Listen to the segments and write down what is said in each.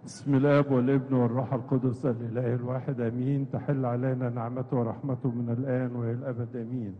بسم الله والابن والروح القدس الاله الواحد امين تحل علينا نعمته ورحمته من الان والى الابد امين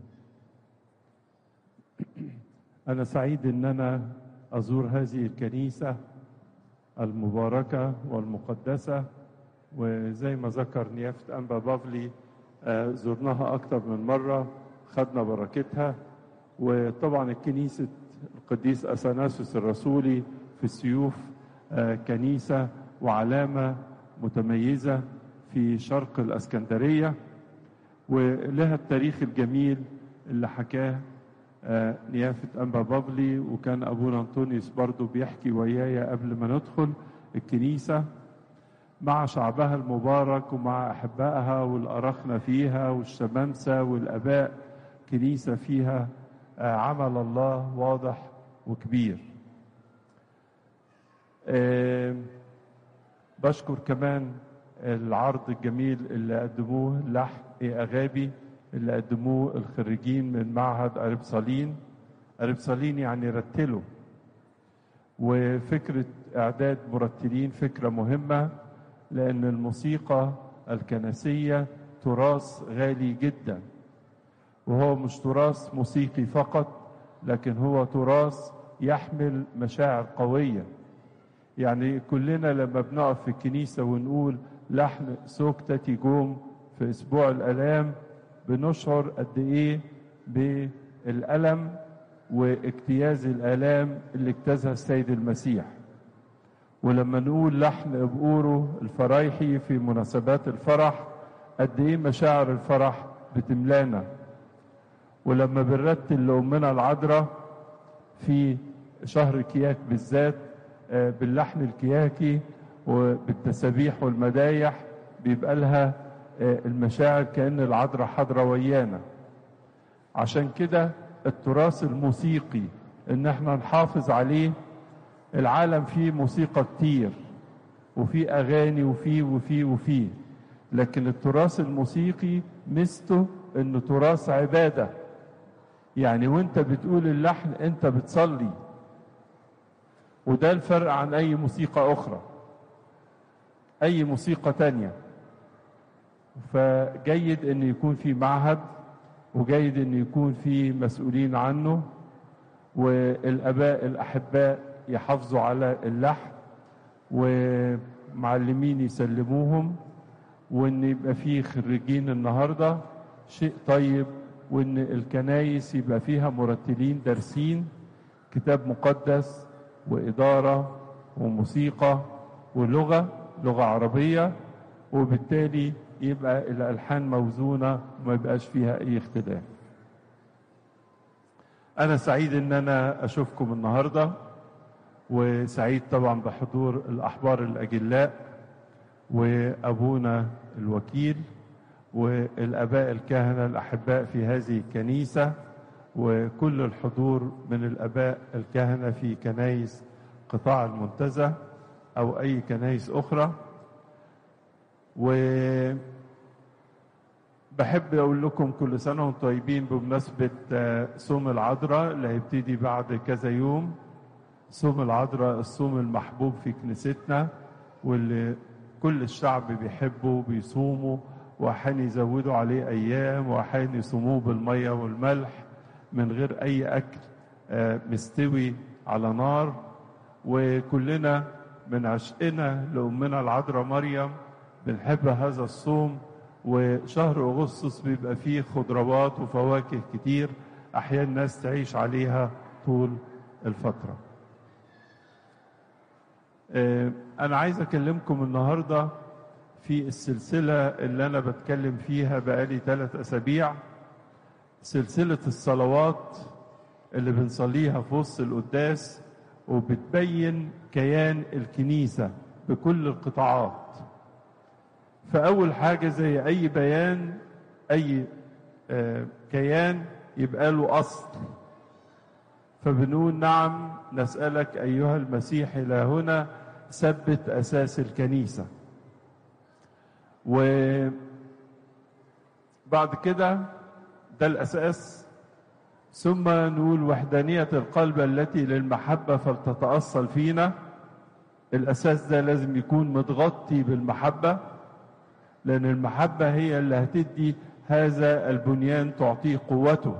انا سعيد ان انا ازور هذه الكنيسه المباركه والمقدسه وزي ما ذكر نيافه انبا بافلي آه، زرناها اكتر من مره خدنا بركتها وطبعا الكنيسه القديس اثناسوس الرسولي في السيوف آه، كنيسه وعلامه متميزه في شرق الاسكندريه ولها التاريخ الجميل اللي حكاه آه، نيافة أنبا بابلي وكان أبونا أنطونيوس برضو بيحكي ويايا قبل ما ندخل الكنيسة مع شعبها المبارك ومع أحبائها والأرخنة فيها والشمامسة والأباء كنيسة فيها آه، عمل الله واضح وكبير آه، بشكر كمان العرض الجميل اللي قدموه لحن إيه أغابي اللي قدموه الخريجين من معهد أربصالين أربصالين يعني رتلوا وفكرة إعداد مرتلين فكرة مهمة لأن الموسيقى الكنسية تراث غالي جدا وهو مش تراث موسيقي فقط لكن هو تراث يحمل مشاعر قوية يعني كلنا لما بنقف في الكنيسة ونقول لحن سوكتتي جوم في أسبوع الآلام بنشعر قد إيه بالألم واجتياز الآلام اللي اجتازها السيد المسيح ولما نقول لحن بقوره الفرايحي في مناسبات الفرح قد إيه مشاعر الفرح بتملانا ولما بنرتل لأمنا العذراء في شهر كياك بالذات آه، باللحن الكياكي وبالتسابيح والمدايح بيبقى لها آه، المشاعر كأن العذراء حاضرة ويانا عشان كده التراث الموسيقي ان احنا نحافظ عليه العالم فيه موسيقى كتير وفيه اغاني وفيه وفيه وفيه لكن التراث الموسيقي ميزته انه تراث عباده يعني وانت بتقول اللحن انت بتصلي وده الفرق عن اي موسيقى اخرى اي موسيقى تانية فجيد ان يكون في معهد وجيد ان يكون في مسؤولين عنه والاباء الاحباء يحافظوا على اللحن ومعلمين يسلموهم وان يبقى في خريجين النهارده شيء طيب وان الكنايس يبقى فيها مرتلين دارسين كتاب مقدس واداره وموسيقى ولغه لغه عربيه وبالتالي يبقى الالحان موزونه وما يبقاش فيها اي اختلاف انا سعيد ان انا اشوفكم النهارده وسعيد طبعا بحضور الاحبار الاجلاء وابونا الوكيل والاباء الكهنه الاحباء في هذه الكنيسه وكل الحضور من الاباء الكهنه في كنايس قطاع المنتزه او اي كنايس اخرى و بحب اقول لكم كل سنه وانتم طيبين بمناسبه آه، صوم العذراء اللي هيبتدي بعد كذا يوم صوم العذراء الصوم المحبوب في كنيستنا واللي كل الشعب بيحبه وبيصوموا واحيانا يزودوا عليه ايام واحيانا يصوموه بالميه والملح من غير اي اكل آه، مستوي على نار وكلنا من عشقنا لامنا العذراء مريم بنحب هذا الصوم وشهر اغسطس بيبقى فيه خضروات وفواكه كتير احيانا ناس تعيش عليها طول الفتره آه، انا عايز اكلمكم النهارده في السلسله اللي انا بتكلم فيها بقالي ثلاث اسابيع سلسله الصلوات اللي بنصليها في وسط القداس وبتبين كيان الكنيسه بكل القطاعات فأول حاجة زي أي بيان أي آه، كيان يبقى له أصل فبنقول نعم نسألك أيها المسيح إلهنا ثبت أساس الكنيسة وبعد كده ده الأساس ثم نقول وحدانية القلب التي للمحبة فلتتأصل فينا الأساس ده لازم يكون متغطي بالمحبة لأن المحبة هي اللي هتدي هذا البنيان تعطيه قوته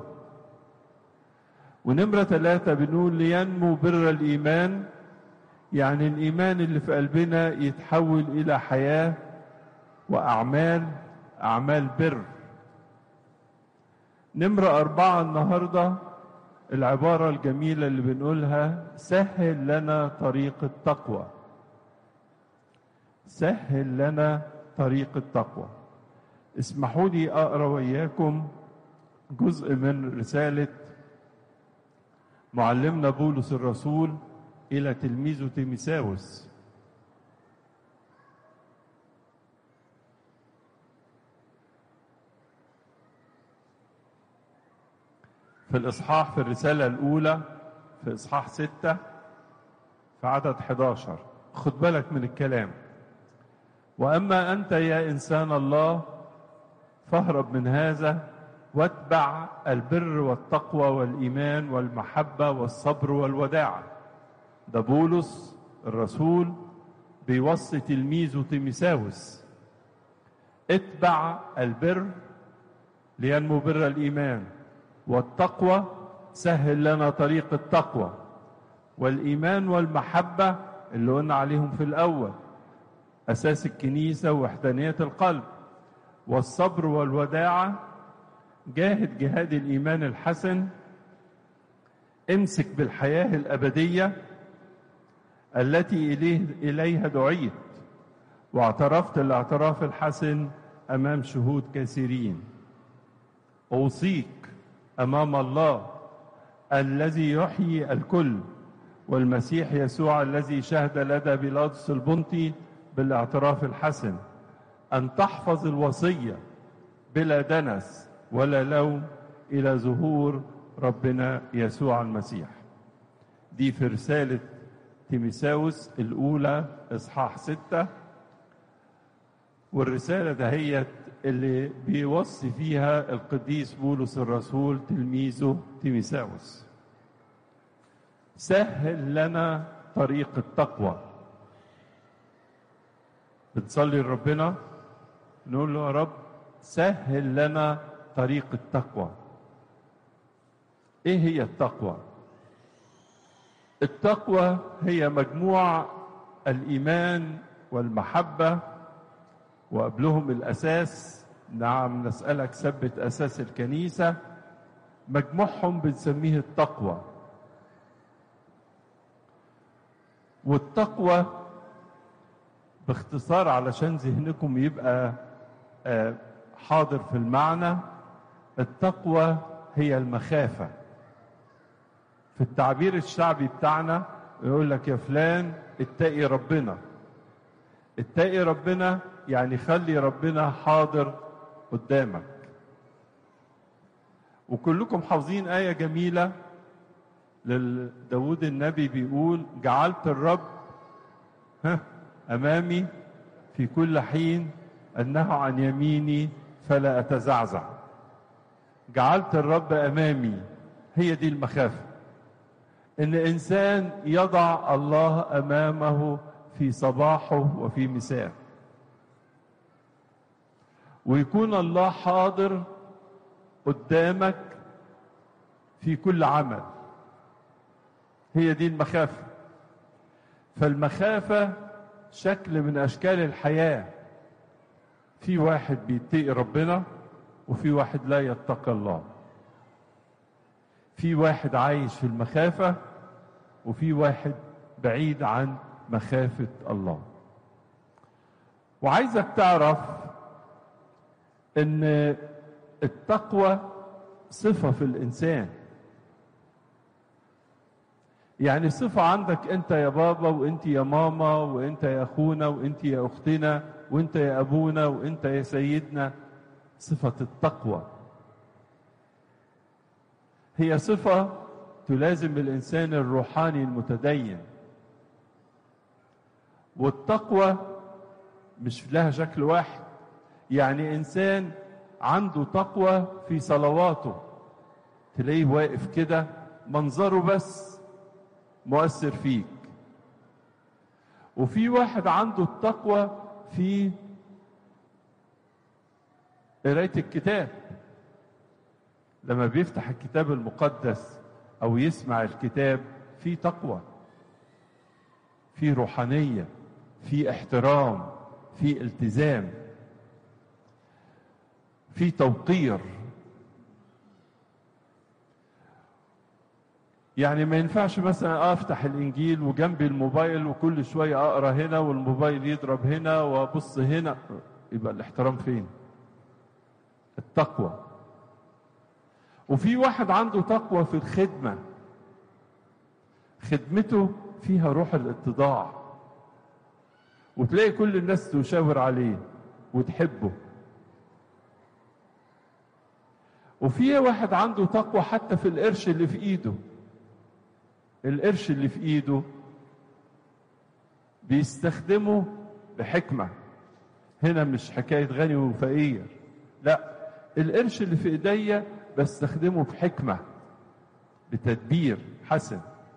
ونمرة ثلاثة بنقول لينمو بر الإيمان يعني الإيمان اللي في قلبنا يتحول إلى حياة وأعمال أعمال بر نمرة أربعة النهاردة العبارة الجميلة اللي بنقولها سهل لنا طريق التقوى سهل لنا طريق التقوى اسمحوا لي أقرأ وإياكم جزء من رسالة معلمنا بولس الرسول إلى تلميذه تيميساوس في الإصحاح في الرسالة الأولى في إصحاح ستة في عدد 11 خد بالك من الكلام وأما أنت يا إنسان الله فاهرب من هذا واتبع البر والتقوى والإيمان والمحبة والصبر والوداعة ده بولس الرسول بيوصي تلميذه تيميساوس اتبع البر لينمو بر الإيمان والتقوى سهل لنا طريق التقوى والإيمان والمحبة اللي قلنا عليهم في الأول أساس الكنيسة ووحدانية القلب والصبر والوداعة جاهد جهاد الإيمان الحسن امسك بالحياة الأبدية التي إليه إليها دعيت واعترفت الاعتراف الحسن أمام شهود كثيرين أوصيك أمام الله الذي يحيي الكل والمسيح يسوع الذي شهد لدى بيلاطس البنطي بالاعتراف الحسن أن تحفظ الوصية بلا دنس ولا لوم إلى ظهور ربنا يسوع المسيح دي في رسالة تيميساوس الأولى إصحاح ستة والرسالة دهيت اللي بيوصي فيها القديس بولس الرسول تلميذه تيميساوس سهل لنا طريق التقوى بنصلي لربنا نقول له يا رب سهل لنا طريق التقوى ايه هي التقوى التقوى هي مجموع الايمان والمحبه وقبلهم الاساس نعم نسالك ثبت اساس الكنيسه مجموعهم بنسميه التقوى والتقوى باختصار علشان ذهنكم يبقى حاضر في المعنى التقوى هي المخافة في التعبير الشعبي بتاعنا يقول لك يا فلان اتقي ربنا اتقي ربنا يعني خلي ربنا حاضر قدامك وكلكم حافظين آية جميلة لداود النبي بيقول جعلت الرب ها أمامي في كل حين أنه عن يميني فلا أتزعزع جعلت الرب أمامي هي دي المخافة إن إنسان يضع الله أمامه في صباحه وفي مساء ويكون الله حاضر قدامك في كل عمل هي دي المخافة فالمخافة شكل من أشكال الحياة في واحد بيتقي ربنا وفي واحد لا يتقي الله في واحد عايش في المخافة وفي واحد بعيد عن مخافة الله وعايزك تعرف ان التقوى صفة في الإنسان يعني صفة عندك أنت يا بابا وأنت يا ماما وأنت يا أخونا وأنت يا أختنا وأنت يا أبونا وأنت يا سيدنا صفة التقوى هي صفة تلازم الإنسان الروحاني المتدين والتقوى مش لها شكل واحد يعني إنسان عنده تقوى في صلواته تلاقيه واقف كده منظره بس مؤثر فيك وفي واحد عنده التقوى في قراية الكتاب لما بيفتح الكتاب المقدس أو يسمع الكتاب في تقوى في روحانية في احترام في التزام في توقير يعني ما ينفعش مثلا افتح الانجيل وجنبي الموبايل وكل شويه اقرا هنا والموبايل يضرب هنا وابص هنا يبقى الاحترام فين التقوى وفي واحد عنده تقوى في الخدمه خدمته فيها روح الاتضاع وتلاقي كل الناس تشاور عليه وتحبه وفي واحد عنده تقوى حتى في القرش اللي في ايده القرش اللي في ايده بيستخدمه بحكمة هنا مش حكاية غني وفقير لا القرش اللي في ايديا بستخدمه بحكمة بتدبير حسن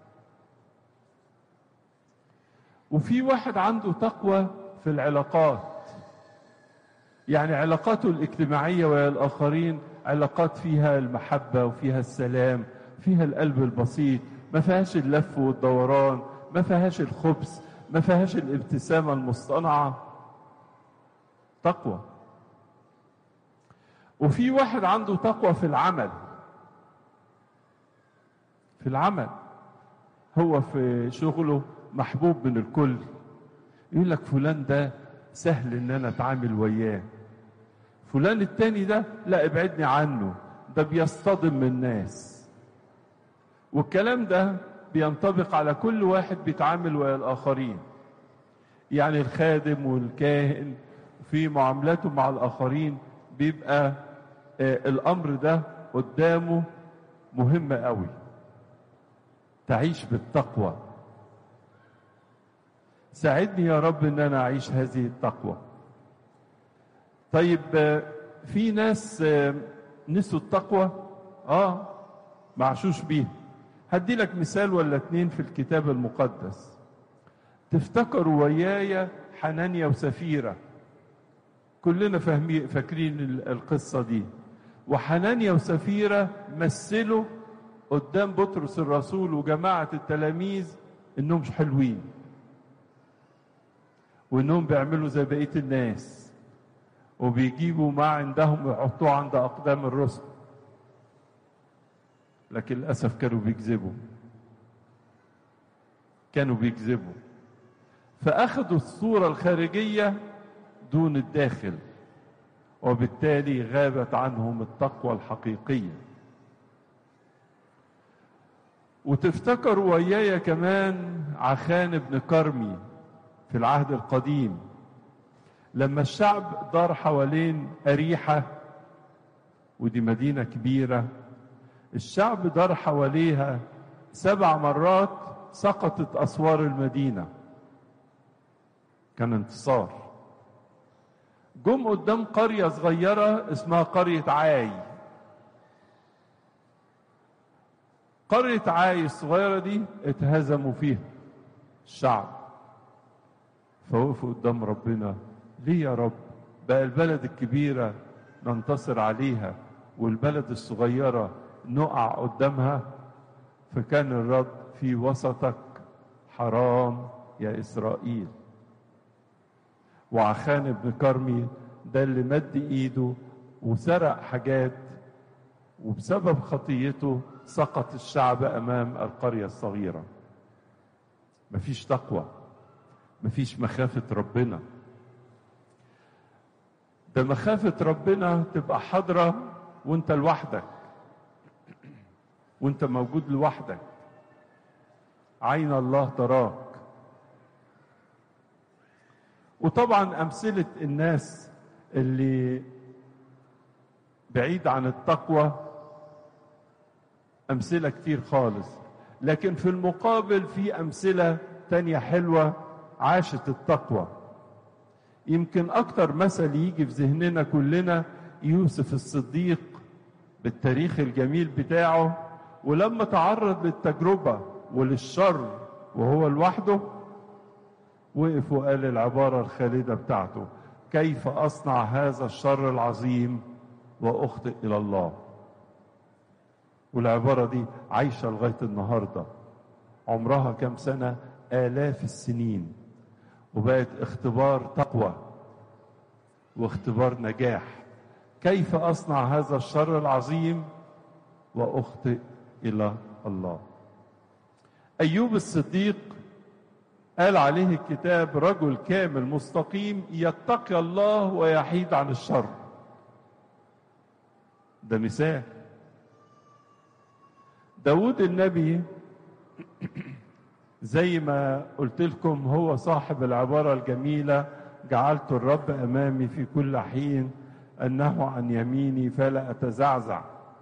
وفي واحد عنده تقوى في العلاقات يعني علاقاته الاجتماعية ويا الآخرين علاقات فيها المحبة وفيها السلام فيها القلب البسيط ما فيهاش اللف والدوران ما فيهاش الخبث ما فيهاش الابتسامة المصطنعة تقوى وفي واحد عنده تقوى في العمل في العمل هو في شغله محبوب من الكل يقول لك فلان ده سهل ان انا اتعامل وياه فلان التاني ده لا ابعدني عنه ده بيصطدم من الناس والكلام ده بينطبق على كل واحد بيتعامل ويا الآخرين يعني الخادم والكاهن في معاملاته مع الآخرين بيبقى آه الأمر ده قدامه مهم قوي تعيش بالتقوى ساعدني يا رب ان انا اعيش هذه التقوى طيب آه في ناس آه نسوا التقوى اه معشوش بيها هدي لك مثال ولا اتنين في الكتاب المقدس تفتكروا ويايا حنانيا وسفيرة كلنا فاهمين فاكرين القصة دي وحنانيا وسفيرة مثلوا قدام بطرس الرسول وجماعة التلاميذ انهم مش حلوين وانهم بيعملوا زي بقية الناس وبيجيبوا ما عندهم ويحطوه عند اقدام الرسل لكن للأسف كانوا بيكذبوا كانوا بيكذبوا فأخذوا الصورة الخارجية دون الداخل وبالتالي غابت عنهم التقوى الحقيقية وتفتكروا ويايا كمان عخان بن كرمي في العهد القديم لما الشعب دار حوالين أريحة ودي مدينة كبيرة الشعب دار حواليها سبع مرات سقطت أسوار المدينة كان انتصار جم قدام قرية صغيرة اسمها قرية عاي قرية عاي الصغيرة دي اتهزموا فيها الشعب فوقفوا قدام ربنا ليه يا رب بقى البلد الكبيرة ننتصر عليها والبلد الصغيرة نقع قدامها فكان الرد في وسطك حرام يا إسرائيل وعخان بن كرمي ده اللي مد ايده وسرق حاجات وبسبب خطيته سقط الشعب امام القريه الصغيره مفيش تقوى مفيش مخافه ربنا ده مخافه ربنا تبقى حاضره وانت لوحدك وانت موجود لوحدك عين الله تراك وطبعا امثله الناس اللي بعيد عن التقوى امثله كتير خالص لكن في المقابل في امثله تانية حلوه عاشت التقوى يمكن اكتر مثل يجي في ذهننا كلنا يوسف الصديق بالتاريخ الجميل بتاعه ولما تعرض للتجربه وللشر وهو لوحده وقف وقال العبارة الخالدة بتاعته كيف أصنع هذا الشر العظيم وأخطئ إلى الله والعبارة دي عايشة لغاية النهاردة عمرها كم سنة آلاف السنين وبقت اختبار تقوى واختبار نجاح كيف أصنع هذا الشر العظيم وأخطئ إلى الله أيوب الصديق قال عليه الكتاب رجل كامل مستقيم يتقي الله ويحيد عن الشر ده مثال داود النبي زي ما قلت لكم هو صاحب العبارة الجميلة جعلت الرب أمامي في كل حين أنه عن يميني فلا أتزعزع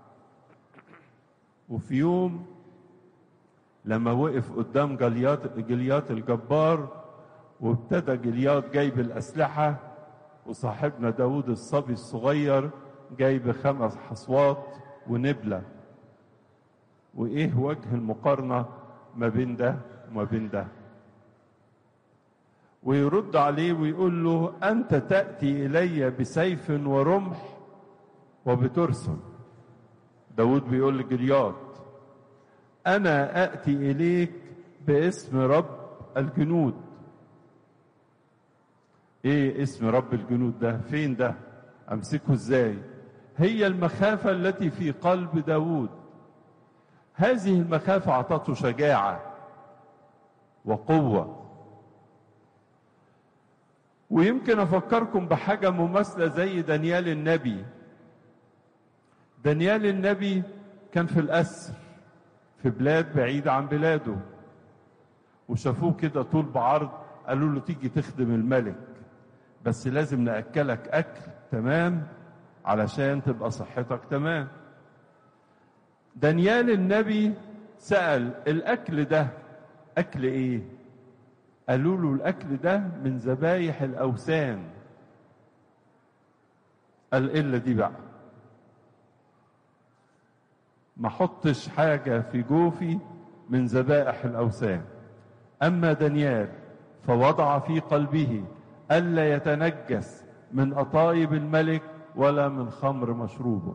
وفي يوم لما وقف قدام جليات جليات الجبار وابتدى جليات جايب الأسلحة وصاحبنا داود الصبي الصغير جايب خمس حصوات ونبلة وإيه وجه المقارنة ما بين ده وما بين ده ويرد عليه ويقول له أنت تأتي إلي بسيف ورمح وبترسل داود بيقول لجليات أنا أأتي إليك باسم رب الجنود إيه اسم رب الجنود ده فين ده أمسكه إزاي هي المخافة التي في قلب داود هذه المخافة أعطته شجاعة وقوة ويمكن أفكركم بحاجة مماثلة زي دانيال النبي دانيال النبي كان في الأسر في بلاد بعيدة عن بلاده وشافوه كده طول بعرض قالوا له تيجي تخدم الملك بس لازم نأكلك أكل تمام علشان تبقى صحتك تمام دانيال النبي سأل الأكل ده أكل إيه؟ قالوا له الأكل ده من ذبايح الأوثان قال إلا دي بقى ما حطش حاجة في جوفي من ذبائح الأوثان أما دانيال فوضع في قلبه ألا يتنجس من أطايب الملك ولا من خمر مشروبه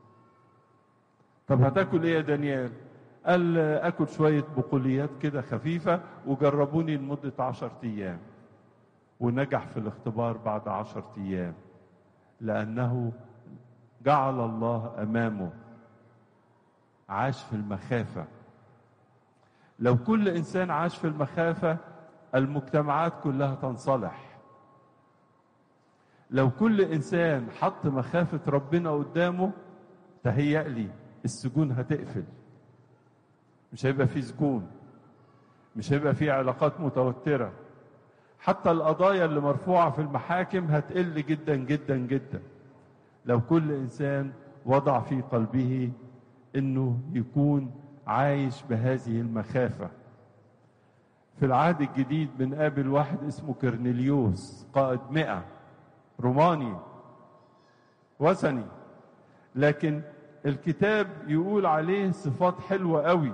طب هتاكل ايه يا دانيال قال اكل شوية بقوليات كده خفيفة وجربوني لمدة عشر ايام ونجح في الاختبار بعد عشر ايام لانه جعل الله امامه عاش في المخافة لو كل انسان عاش في المخافة المجتمعات كلها تنصلح لو كل انسان حط مخافة ربنا قدامه تهيأ لي السجون هتقفل مش هيبقى في سجون مش هيبقى في علاقات متوترة حتى القضايا اللي مرفوعة في المحاكم هتقل جدا جدا جدا لو كل إنسان وضع في قلبه إنه يكون عايش بهذه المخافة في العهد الجديد بنقابل واحد اسمه كرنيليوس قائد مئة روماني وثني لكن الكتاب يقول عليه صفات حلوة قوي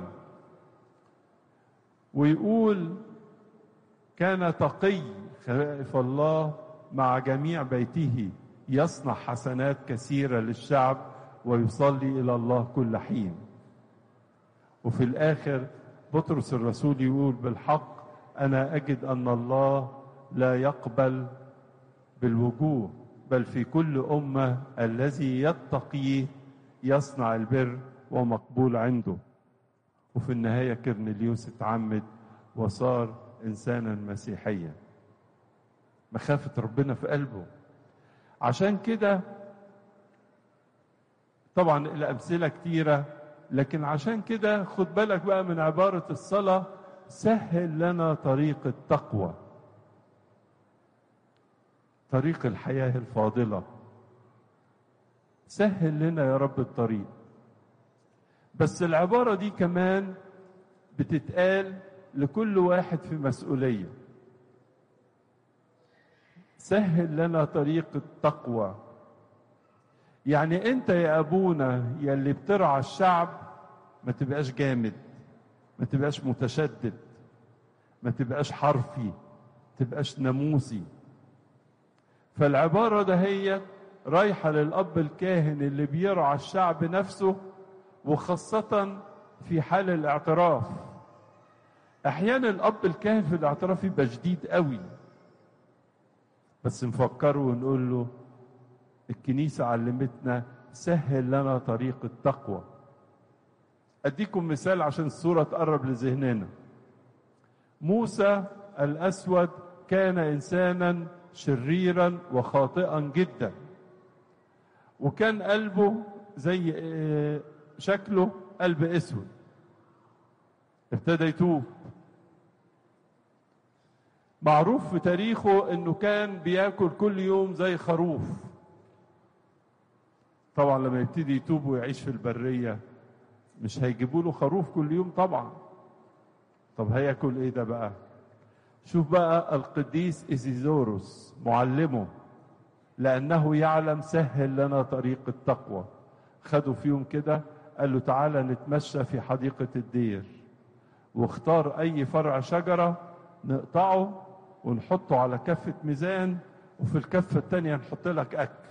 ويقول كان تقي خائف الله مع جميع بيته يصنع حسنات كثيرة للشعب ويصلي إلى الله كل حين وفي الآخر بطرس الرسول يقول بالحق أنا أجد أن الله لا يقبل بالوجوه بل في كل أمة الذي يتقيه يصنع البر ومقبول عنده وفي النهاية كرنليوس اتعمد وصار إنسانا مسيحيا مخافة ربنا في قلبه عشان كده طبعا الأمثلة كتيرة لكن عشان كده خد بالك بقى من عبارة الصلاة سهل لنا طريق التقوى طريق الحياة الفاضلة سهل لنا يا رب الطريق بس العبارة دي كمان بتتقال لكل واحد في مسؤولية سهل لنا طريق التقوى يعني انت يا ابونا يا اللي بترعى الشعب ما تبقاش جامد ما تبقاش متشدد ما تبقاش حرفي تبقاش ناموسي فالعبارة ده هي رايحة للأب الكاهن اللي بيرعى الشعب نفسه وخاصة في حال الاعتراف أحيانا الأب الكاهن في الاعتراف يبقى شديد قوي بس نفكره ونقول له الكنيسة علمتنا سهل لنا طريق التقوى أديكم مثال عشان الصورة تقرب لذهننا موسى الأسود كان إنسانا شريرا وخاطئا جدا وكان قلبه زي شكله قلب اسود ابتدى يتوب معروف في تاريخه انه كان بياكل كل يوم زي خروف طبعا لما يبتدي يتوب ويعيش في البريه مش هيجيبوا له خروف كل يوم طبعا طب هياكل ايه ده بقى شوف بقى القديس إزيزوروس معلمه لأنه يعلم سهل لنا طريق التقوى خدوا فيهم كده قال له تعالى نتمشى في حديقة الدير واختار أي فرع شجرة نقطعه ونحطه على كفة ميزان وفي الكفة التانية نحط لك أكل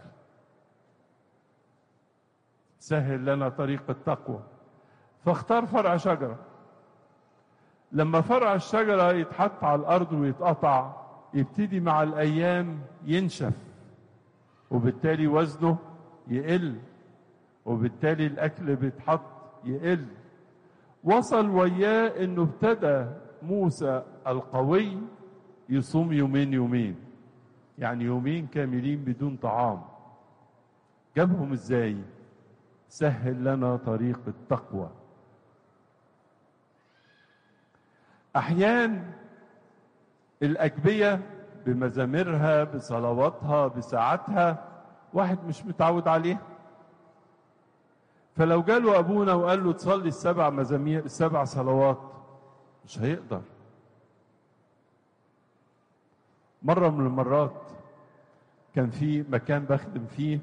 سهل لنا طريق التقوى فاختار فرع شجرة لما فرع الشجرة يتحط على الأرض ويتقطع يبتدي مع الأيام ينشف وبالتالي وزنه يقل وبالتالي الأكل بيتحط يقل وصل وياه إنه ابتدى موسى القوي يصوم يومين يومين يعني يومين كاملين بدون طعام جابهم ازاي سهل لنا طريق التقوى احيان الاجبيه بمزاميرها بصلواتها بساعاتها واحد مش متعود عليها فلو جاله ابونا وقال له تصلي السبع مزامير السبع صلوات مش هيقدر مره من المرات كان في مكان بخدم فيه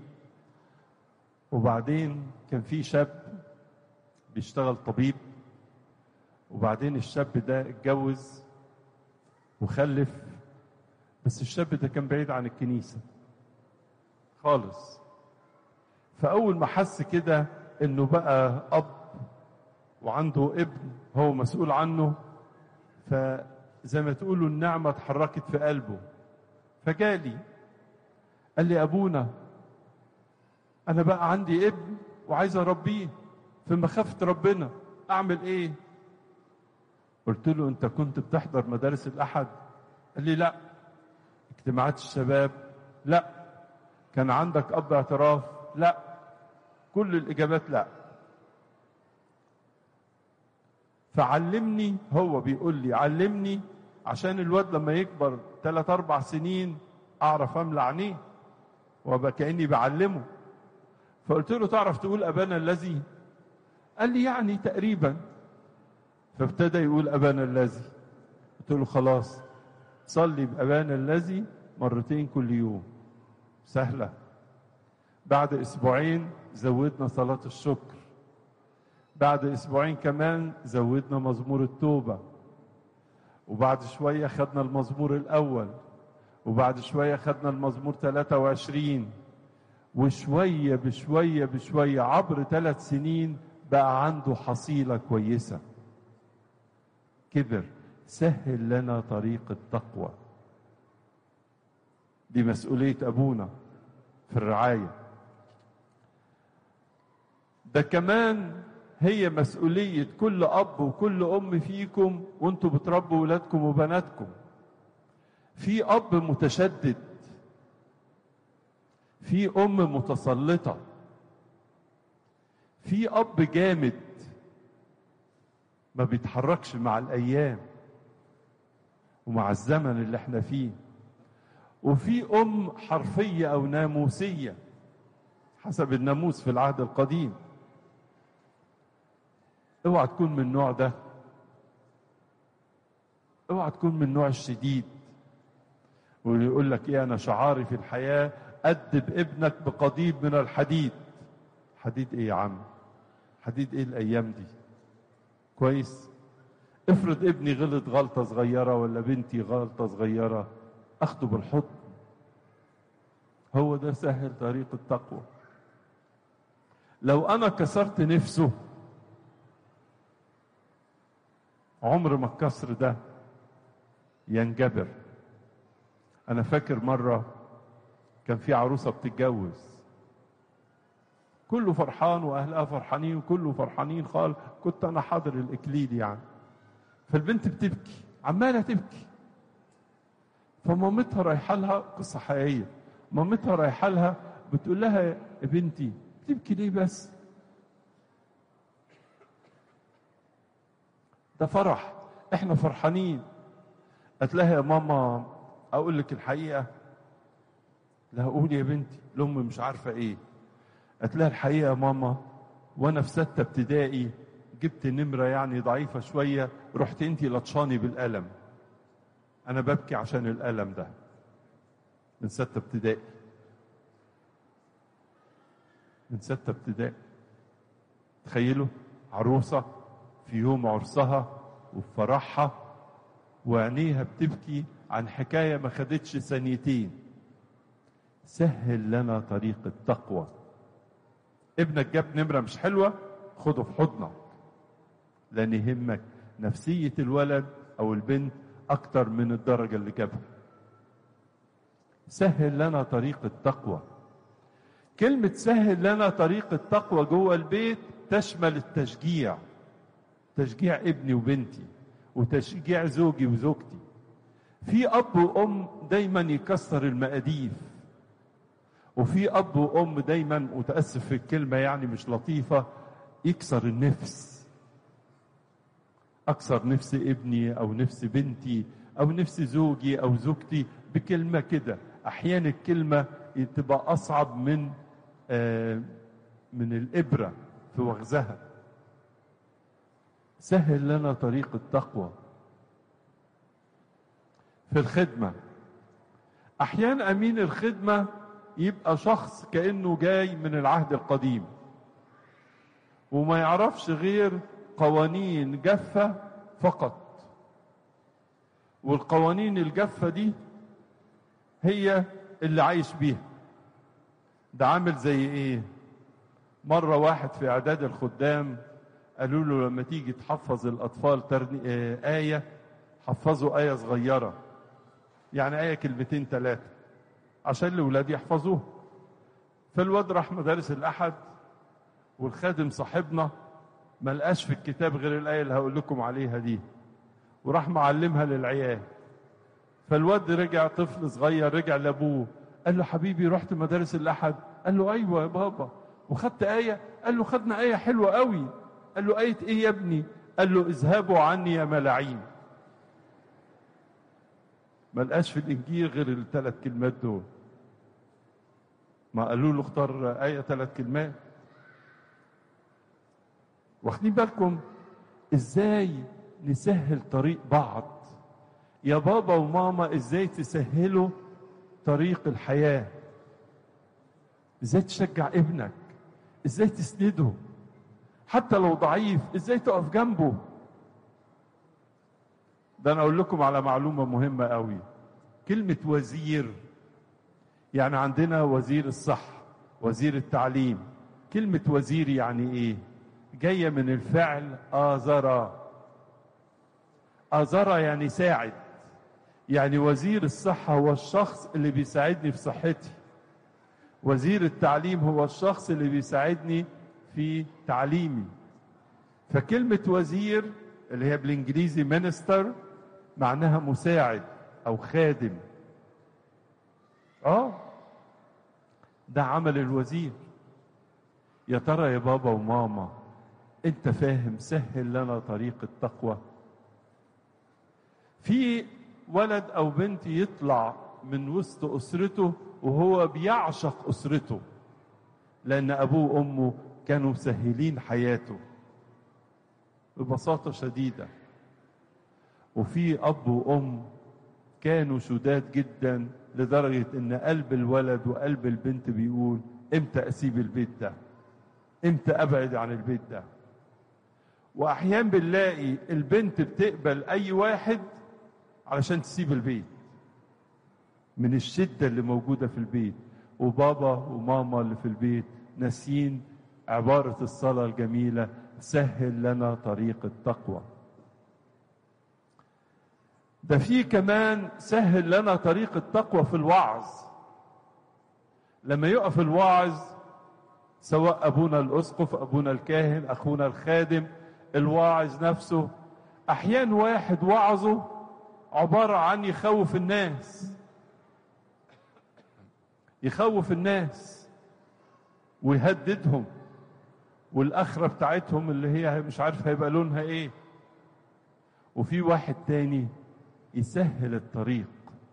وبعدين كان في شاب بيشتغل طبيب وبعدين الشاب ده اتجوز وخلف بس الشاب ده كان بعيد عن الكنيسة خالص فأول ما حس كده إنه بقى أب وعنده ابن هو مسؤول عنه فزي ما تقولوا النعمة اتحركت في قلبه فجالي قال لي أبونا أنا بقى عندي ابن وعايز أربيه في مخافة ربنا أعمل إيه؟ قلت له أنت كنت بتحضر مدارس الأحد؟ قال لي لا اجتماعات الشباب لا كان عندك أب اعتراف لا كل الإجابات لا فعلمني هو بيقول لي علمني عشان الواد لما يكبر ثلاث أربع سنين أعرف أملى عينيه وابقى كأني بعلمه فقلت له تعرف تقول أبانا الذي قال لي يعني تقريبا فابتدى يقول أبانا الذي قلت له خلاص صلي بأبانا الذي مرتين كل يوم سهلة بعد أسبوعين زودنا صلاة الشكر بعد أسبوعين كمان زودنا مزمور التوبة وبعد شوية خدنا المزمور الأول وبعد شوية خدنا المزمور 23 وشوية بشوية بشوية عبر ثلاث سنين بقى عنده حصيلة كويسة كبر سهل لنا طريق التقوى دي مسؤولية أبونا في الرعاية ده كمان هي مسؤولية كل أب وكل أم فيكم وانتوا بتربوا ولادكم وبناتكم في أب متشدد في أم متسلطة في أب جامد ما بيتحركش مع الأيام ومع الزمن اللي احنا فيه وفي أم حرفية أو ناموسية حسب الناموس في العهد القديم اوعى تكون من النوع ده اوعى تكون من النوع الشديد واللي يقول لك ايه انا شعاري في الحياه ادب ابنك بقضيب من الحديد حديد ايه يا عم حديد ايه الايام دي كويس افرض ابني غلط غلطة صغيرة ولا بنتي غلطة صغيرة اخده بالحضن هو ده سهل طريق التقوى لو انا كسرت نفسه عمر ما الكسر ده ينجبر انا فاكر مره كان في عروسه بتتجوز كله فرحان واهلها فرحانين وكله فرحانين خالص كنت انا حاضر الاكليل يعني فالبنت بتبكي عماله تبكي فمامتها رايحه لها قصه حقيقيه مامتها رايحه لها بتقول لها يا بنتي بتبكي ليه بس ده فرح احنا فرحانين قالت لها يا ماما اقول لك الحقيقه لا قولي يا بنتي الام مش عارفه ايه قالت لها الحقيقه يا ماما وانا في سته ابتدائي جبت نمره يعني ضعيفه شويه رحت انتي لطشاني بالقلم انا ببكي عشان الالم ده من سته ابتدائي من سته ابتدائي تخيلوا عروسه في يوم عرسها وفي فرحها وعينيها بتبكي عن حكايه ما خدتش ثانيتين سهل لنا طريق التقوى ابنك جاب نمره مش حلوه خده في حضنك لان يهمك نفسيه الولد او البنت اكتر من الدرجه اللي جابها سهل لنا طريق التقوى كلمه سهل لنا طريق التقوى جوه البيت تشمل التشجيع تشجيع ابني وبنتي وتشجيع زوجي وزوجتي في اب وام دايما يكسر المقاديف وفي اب وام دايما متاسف في الكلمه يعني مش لطيفه يكسر النفس اكسر نفس ابني او نفس بنتي او نفس زوجي او زوجتي بكلمه كده احيانا الكلمه تبقى اصعب من آه من الابره في وغزها سهل لنا طريق التقوى في الخدمه احيانا امين الخدمه يبقى شخص كانه جاي من العهد القديم وما يعرفش غير قوانين جافه فقط والقوانين الجافه دي هي اللي عايش بيها ده عامل زي ايه مره واحد في اعداد الخدام قالوا له لما تيجي تحفظ الاطفال ترني آه ايه حفظوا ايه صغيره يعني ايه كلمتين ثلاثه عشان الاولاد يحفظوها فالواد راح مدارس الاحد والخادم صاحبنا ما لقاش في الكتاب غير الايه اللي هقول لكم عليها دي وراح معلمها للعيال فالواد رجع طفل صغير رجع لابوه قال له حبيبي رحت مدارس الاحد قال له ايوه يا بابا وخدت ايه قال له خدنا ايه حلوه قوي قال له ايه ايه يا ابني قال له اذهبوا عني يا ملاعين ما لقاش في الانجيل غير الثلاث كلمات دول ما قالوا له اختار ايه ثلاث كلمات واخدين بالكم ازاي نسهل طريق بعض يا بابا وماما ازاي تسهلوا طريق الحياه ازاي تشجع ابنك ازاي تسنده حتى لو ضعيف ازاي تقف جنبه ده انا اقول لكم على معلومه مهمه قوي كلمه وزير يعني عندنا وزير الصحه وزير التعليم كلمه وزير يعني ايه جايه من الفعل آزر آزر يعني ساعد يعني وزير الصحة هو الشخص اللي بيساعدني في صحتي وزير التعليم هو الشخص اللي بيساعدني في تعليمي فكلمة وزير اللي هي بالانجليزي مينستر معناها مساعد او خادم اه ده عمل الوزير يا ترى يا بابا وماما انت فاهم سهل لنا طريق التقوى في ولد او بنت يطلع من وسط اسرته وهو بيعشق اسرته لان ابوه وامه كانوا مسهلين حياته ببساطه شديده وفي اب وام كانوا شداد جدا لدرجه ان قلب الولد وقلب البنت بيقول امتى اسيب البيت ده امتى ابعد عن البيت ده واحيانا بنلاقي البنت بتقبل اي واحد علشان تسيب البيت من الشده اللي موجوده في البيت وبابا وماما اللي في البيت ناسين عباره الصلاه الجميله سهل لنا طريق التقوى ده في كمان سهل لنا طريق التقوى في الوعظ لما يقف الواعظ سواء ابونا الاسقف ابونا الكاهن اخونا الخادم الواعظ نفسه احيان واحد وعظه عباره عن يخوف الناس يخوف الناس ويهددهم والاخره بتاعتهم اللي هي مش عارف هيبقى لونها ايه وفي واحد تاني يسهل الطريق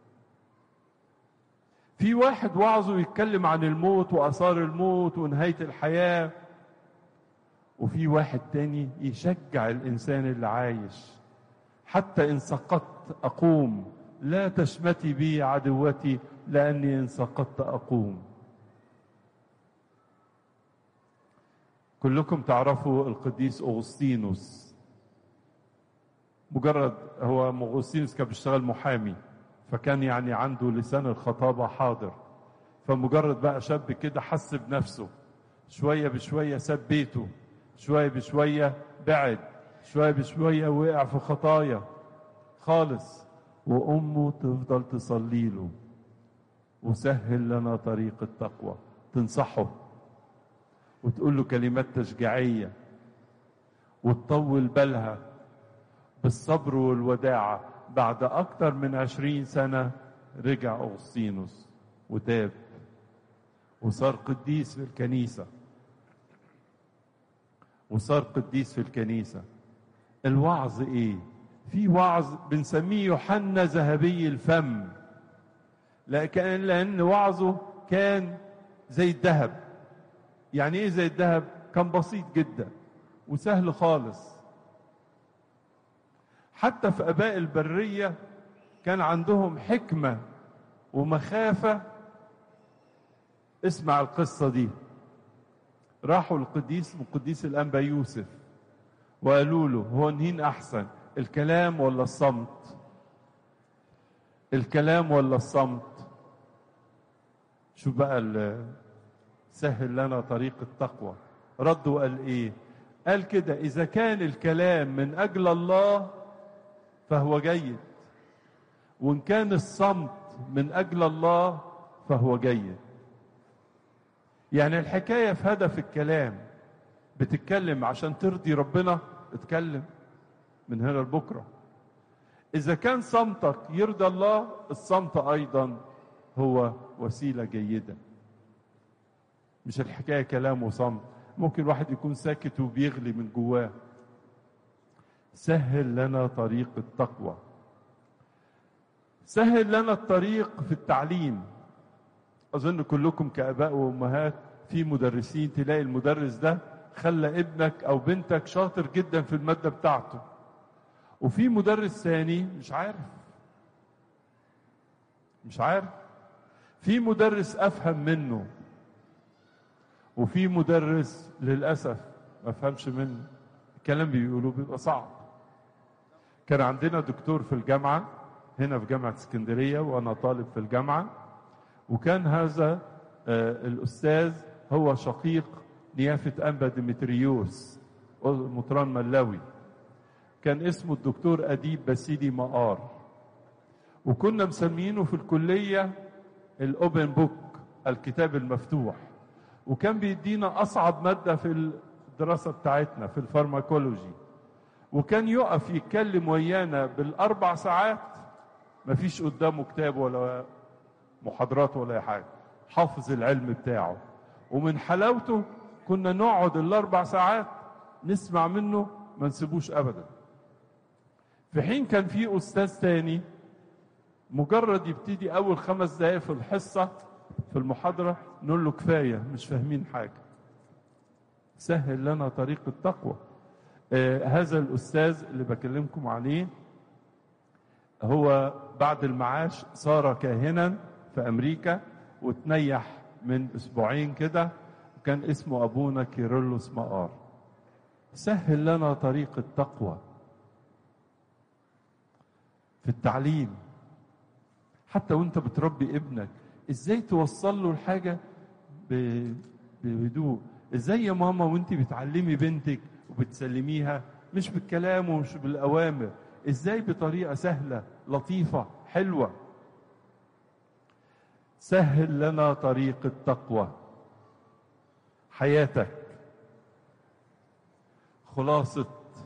في واحد وعظه يتكلم عن الموت واثار الموت ونهايه الحياه وفي واحد تاني يشجع الانسان اللي عايش حتى ان سقطت اقوم لا تشمتي بي عدوتي لاني ان سقطت اقوم كلكم تعرفوا القديس اغسطينوس مجرد هو اغسطينوس كان بيشتغل محامي فكان يعني عنده لسان الخطابه حاضر فمجرد بقى شاب كده حس بنفسه شويه بشويه ساب بيته شويه بشويه بعد شويه بشويه وقع في خطايا خالص وامه تفضل تصلي له وسهل لنا طريق التقوى تنصحه وتقول له كلمات تشجيعيه وتطول بالها بالصبر والوداعه بعد اكتر من عشرين سنه رجع اغسطينوس وتاب وصار قديس في الكنيسه وصار قديس في الكنيسه الوعظ ايه في وعظ بنسميه يوحنا ذهبي الفم لكن لان وعظه كان زي الذهب يعني ايه زي الذهب كان بسيط جدا وسهل خالص حتى في اباء البريه كان عندهم حكمه ومخافه اسمع القصه دي راحوا القديس من قديس الانبا يوسف وقالوا له هو نهين احسن الكلام ولا الصمت الكلام ولا الصمت شوف بقى سهل لنا طريق التقوى رد وقال ايه قال كده اذا كان الكلام من اجل الله فهو جيد وان كان الصمت من اجل الله فهو جيد يعني الحكايه في هدف الكلام بتتكلم عشان ترضي ربنا اتكلم من هنا لبكره اذا كان صمتك يرضى الله الصمت ايضا هو وسيله جيده مش الحكايه كلام وصمت ممكن واحد يكون ساكت وبيغلي من جواه سهل لنا طريق التقوى سهل لنا الطريق في التعليم اظن كلكم كاباء وامهات في مدرسين تلاقي المدرس ده خلى ابنك او بنتك شاطر جدا في الماده بتاعته وفي مدرس ثاني مش عارف مش عارف في مدرس افهم منه وفي مدرس للاسف ما فهمش منه الكلام بيقولوه بيبقى صعب كان عندنا دكتور في الجامعه هنا في جامعه اسكندريه وانا طالب في الجامعه وكان هذا آه الاستاذ هو شقيق نيافه انبا ديمتريوس مطران ملاوي كان اسمه الدكتور اديب بسيدي مقار وكنا مسمينه في الكليه الاوبن بوك الكتاب المفتوح وكان بيدينا اصعب ماده في الدراسه بتاعتنا في الفارماكولوجي وكان يقف يتكلم ويانا بالاربع ساعات مفيش قدامه كتاب ولا محاضرات ولا اي حاجه حافظ العلم بتاعه ومن حلاوته كنا نقعد الاربع ساعات نسمع منه ما نسيبوش ابدا في حين كان في استاذ تاني مجرد يبتدي اول خمس دقائق في الحصه في المحاضره نقول له كفايه مش فاهمين حاجه سهل لنا طريق التقوى آه هذا الاستاذ اللي بكلمكم عليه هو بعد المعاش صار كاهنا في امريكا وتنيح من اسبوعين كده وكان اسمه ابونا كيرلس مقار سهل لنا طريق التقوى في التعليم حتى وانت بتربي ابنك ازاي توصل له الحاجة ب- بهدوء ازاي يا ماما وانت بتعلمي بنتك وبتسلميها مش بالكلام ومش بالأوامر ازاي بطريقة سهلة لطيفة حلوة سهل لنا طريق التقوى حياتك خلاصة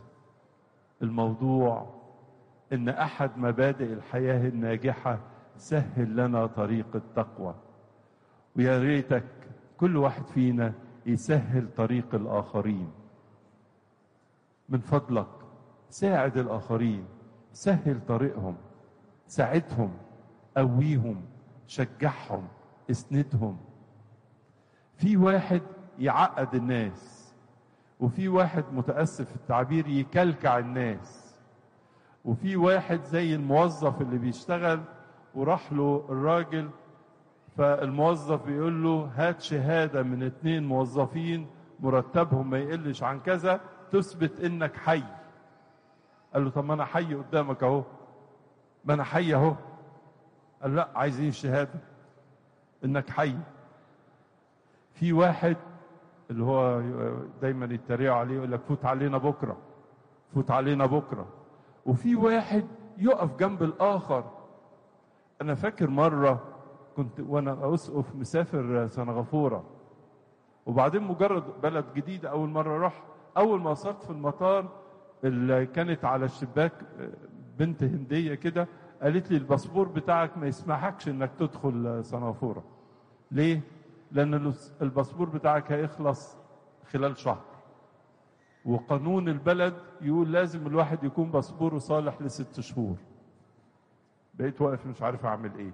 الموضوع ان احد مبادئ الحياه الناجحه سهل لنا طريق التقوى ويا ريتك كل واحد فينا يسهل طريق الاخرين من فضلك ساعد الاخرين سهل طريقهم ساعدهم قويهم شجعهم اسندهم في واحد يعقد الناس وفي واحد متاسف في التعبير يكلكع الناس وفي واحد زي الموظف اللي بيشتغل وراح له الراجل فالموظف بيقول له هات شهادة من اتنين موظفين مرتبهم ما يقلش عن كذا تثبت انك حي قال له طب ما انا حي قدامك اهو ما انا حي اهو قال لا عايزين الشهادة انك حي في واحد اللي هو دايما يتريقوا عليه يقول لك فوت علينا بكره فوت علينا بكره وفي واحد يقف جنب الاخر انا فاكر مره كنت وانا اسقف مسافر سنغافوره وبعدين مجرد بلد جديده اول مره اروح اول ما وصلت في المطار اللي كانت على الشباك بنت هنديه كده قالت لي الباسبور بتاعك ما يسمحكش انك تدخل سنغافوره ليه لان الباسبور بتاعك هيخلص خلال شهر وقانون البلد يقول لازم الواحد يكون باسبوره صالح لست شهور بقيت واقف مش عارف اعمل ايه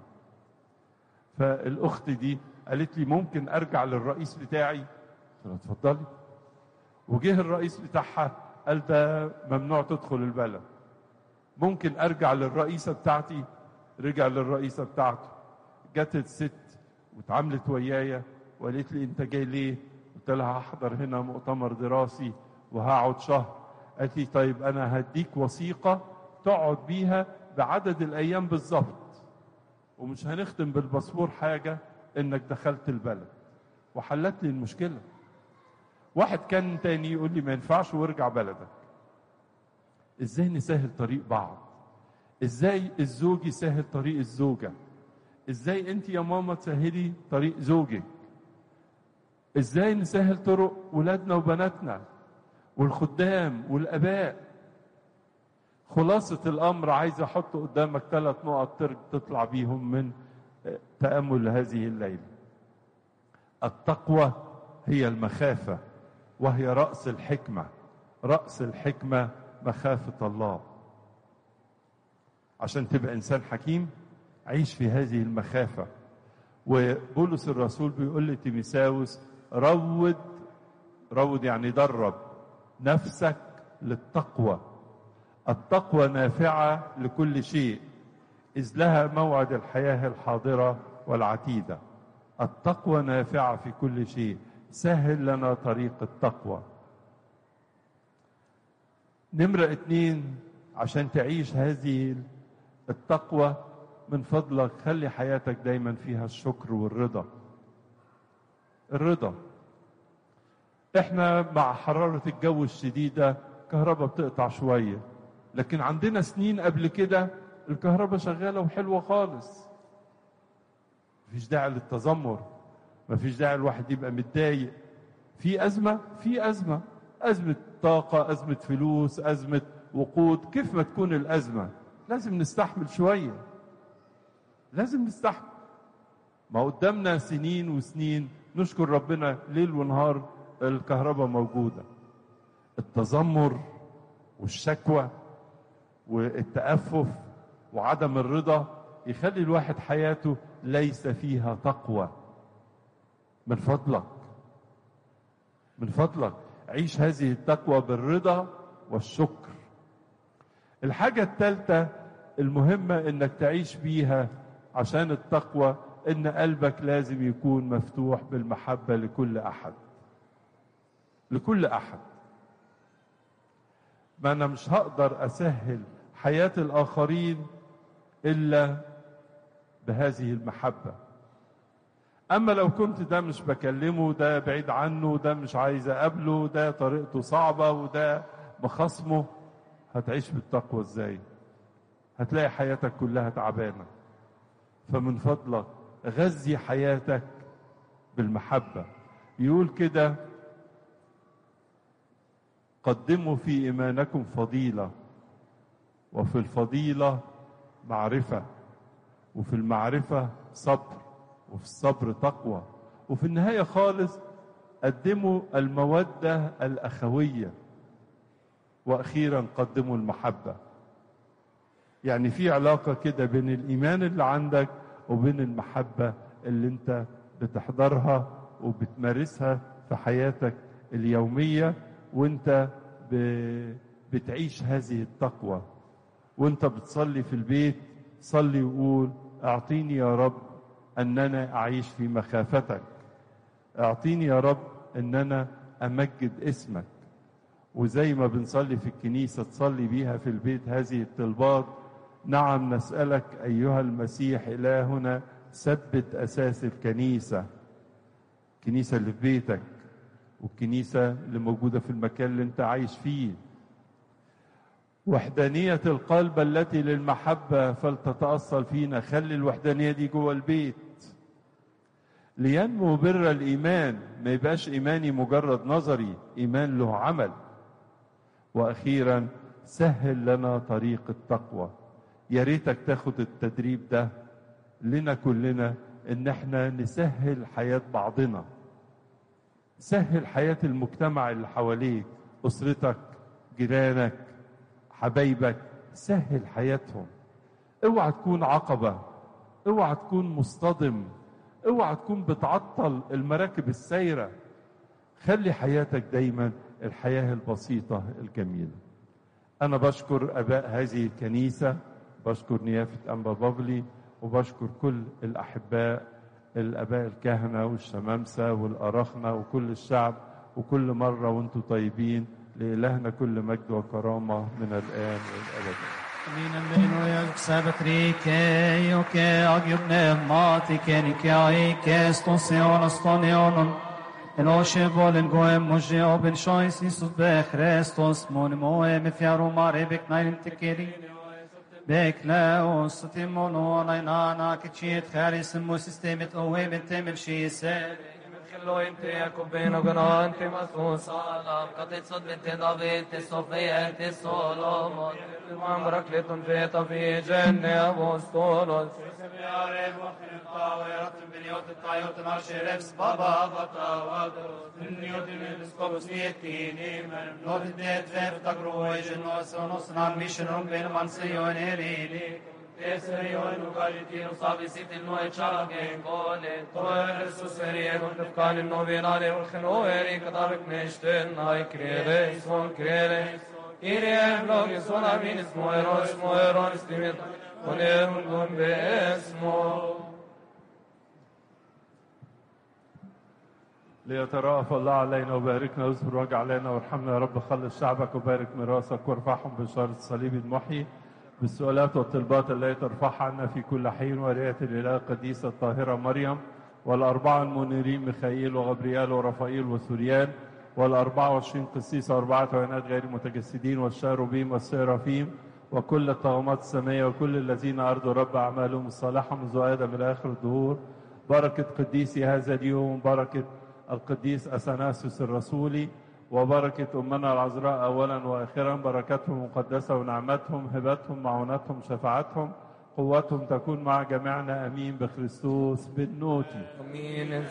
فالاخت دي قالت لي ممكن ارجع للرئيس بتاعي قلت لها اتفضلي وجه الرئيس بتاعها قال ده ممنوع تدخل البلد ممكن ارجع للرئيسه بتاعتي رجع للرئيسه بتاعته جت الست واتعاملت ويايا وقالت لي انت جاي ليه قلت لها هحضر هنا مؤتمر دراسي وهقعد شهر قالت لي طيب انا هديك وثيقه تقعد بيها بعدد الايام بالظبط ومش هنختم بالباسبور حاجه انك دخلت البلد وحلت لي المشكله واحد كان تاني يقول لي ما ينفعش وارجع بلدك ازاي نسهل طريق بعض ازاي الزوج يسهل طريق الزوجه ازاي انت يا ماما تسهلي طريق زوجك ازاي نسهل طرق ولادنا وبناتنا والخدام والاباء خلاصة الامر عايز احط قدامك ثلاث نقط تطلع بيهم من تامل هذه الليله التقوى هي المخافه وهي راس الحكمه راس الحكمه مخافه الله عشان تبقى انسان حكيم عيش في هذه المخافه وبولس الرسول بيقول لتيميساوس روض روض يعني درب نفسك للتقوى التقوى نافعه لكل شيء اذ لها موعد الحياه الحاضره والعتيده التقوى نافعه في كل شيء سهل لنا طريق التقوى نمرة اتنين عشان تعيش هذه التقوى من فضلك خلي حياتك دايما فيها الشكر والرضا الرضا احنا مع حرارة الجو الشديدة كهرباء بتقطع شوية لكن عندنا سنين قبل كده الكهرباء شغالة وحلوة خالص مفيش داعي للتذمر مفيش داعي الواحد يبقى متضايق في أزمة في أزمة أزمة طاقة أزمة فلوس أزمة وقود كيف ما تكون الأزمة لازم نستحمل شوية لازم نستحمل ما قدامنا سنين وسنين نشكر ربنا ليل ونهار الكهرباء موجودة التذمر والشكوى والتأفف وعدم الرضا يخلي الواحد حياته ليس فيها تقوى من فضلك من فضلك عيش هذه التقوى بالرضا والشكر الحاجة الثالثة المهمة انك تعيش بيها عشان التقوى ان قلبك لازم يكون مفتوح بالمحبة لكل احد لكل احد ما أنا مش هقدر أسهل حياة الآخرين إلا بهذه المحبة أما لو كنت ده مش بكلمه ده بعيد عنه ده مش عايز أقابله ده طريقته صعبة وده بخصمه هتعيش بالتقوى إزاي هتلاقي حياتك كلها تعبانة فمن فضلك غذي حياتك بالمحبة يقول كده قدموا في إيمانكم فضيلة وفي الفضيلة معرفة وفي المعرفة صبر وفي الصبر تقوى وفي النهاية خالص قدموا المودة الأخوية وأخيرا قدموا المحبة يعني في علاقة كده بين الإيمان اللي عندك وبين المحبة اللي انت بتحضرها وبتمارسها في حياتك اليومية وانت بتعيش هذه التقوى وانت بتصلي في البيت صلي وقول اعطيني يا رب اننا اعيش في مخافتك اعطيني يا رب ان انا امجد اسمك وزي ما بنصلي في الكنيسة تصلي بيها في البيت هذه الطلبات نعم نسألك أيها المسيح إلهنا ثبت أساس الكنيسة الكنيسة اللي في بيتك والكنيسة اللي موجودة في المكان اللي انت عايش فيه وحدانية القلب التي للمحبة فلتتأصل فينا خلي الوحدانية دي جوه البيت لينمو بر الإيمان ما يبقاش إيماني مجرد نظري إيمان له عمل وأخيرا سهل لنا طريق التقوى يا ريتك تاخد التدريب ده لنا كلنا ان احنا نسهل حياة بعضنا سهل حياة المجتمع اللي حواليك أسرتك جيرانك حبايبك سهل حياتهم اوعى تكون عقبة اوعى تكون مصطدم اوعى تكون بتعطل المراكب السايرة خلي حياتك دايما الحياة البسيطة الجميلة أنا بشكر أباء هذه الكنيسة بشكر نيافة أنبا بابلي وبشكر كل الأحباء الآباء الكهنة والشمامسة والأرخنة وكل الشعب وكل مرة وانتم طيبين لإلهنا كل مجد وكرامة من الآن والأبد Min meno jag sabbat rike, och jag gjorde mat i kenike, och ike stosion och stonionon. En oshe volen goem moje oben shois Isus be Christos mon moe me fiaro mare bek naim tekeri. Bek la os timono na nana kichet kharis mo sistemet owe ben temel shise. خلو انت ياكوب بين وقنا انت مسؤول صالح قد تصد بنت دافيد تصفية انت سولومون المهم ركلة في طفي جنة ابو ستولوس Eserion ugaliti usabi sitin no echage gole Toer suseri egon tefkan no vinare ul khnoeri kadavik neshten hay krere son krere Ire blog son amin ismo eron ismo eron istimit Oner gun be esmo ليترأف الله علينا وباركنا واصبر وجع علينا وارحمنا يا رب خلص شعبك وبارك ميراثك وارفعهم بشارة الصليب المحيي بالسؤالات والطلبات التي ترفعها عنا في كل حين ورئة الإله القديسة الطاهرة مريم والأربعة المنيرين ميخائيل وغبريال ورفائيل وسوريان والأربعة وعشرين قسيس وأربعة عينات غير متجسدين والشاروبيم والسيرافيم وكل الطغمات السماء وكل الذين أرضوا رب أعمالهم الصالحة منذ آدم إلى آخر الدهور بركة قديسي هذا اليوم بركة القديس أثناسيوس الرسولي وبركة أمنا العذراء أولا وآخرا بركتهم مقدسة ونعمتهم هبتهم معونتهم شفاعتهم قوتهم تكون مع جميعنا أمين بخريستوس بالنوتي مين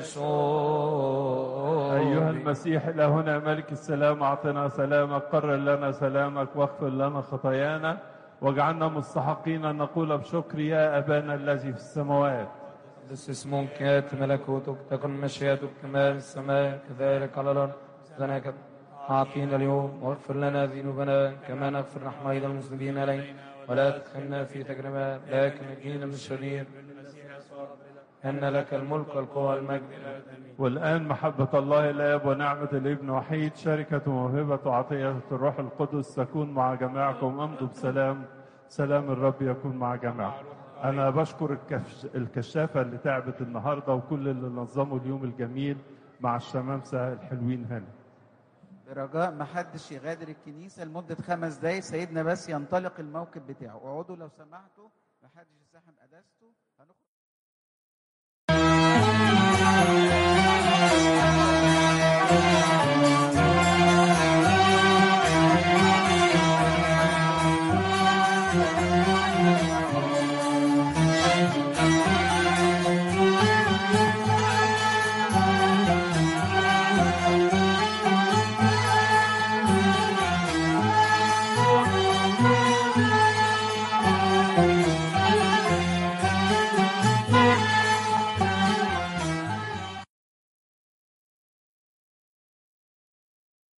شو أيها المسيح إلهنا ملك السلام أعطنا سلامك قرر لنا سلامك واغفر لنا خطايانا واجعلنا مستحقين أن نقول بشكر يا أبانا الذي في السماوات قدس اسمك يأتي ملكوتك تكن مشيئتك كما في السماء كذلك على الأرض لنا أعطينا اليوم واغفر لنا ذنوبنا كما نغفر نحن أيضا المسلمين علينا ولا تدخلنا في تجربة لكن نجينا من الشرير إن لك الملك والقوة والمجد إلى الأبد والآن محبة الله الآب ونعمة الابن وحيد شركة وموهبة وعطية الروح القدس تكون مع جميعكم أمضوا بسلام سلام الرب يكون مع جميعكم أنا بشكر الكش... الكشافة اللي تعبت النهاردة وكل اللي نظموا اليوم الجميل مع الشمامسة الحلوين هنا برجاء ما حدش يغادر الكنيسه لمده خمس دقايق سيدنا بس ينطلق الموكب بتاعه اقعدوا لو سمحتوا ما حدش يزاحم قداسته هنخرج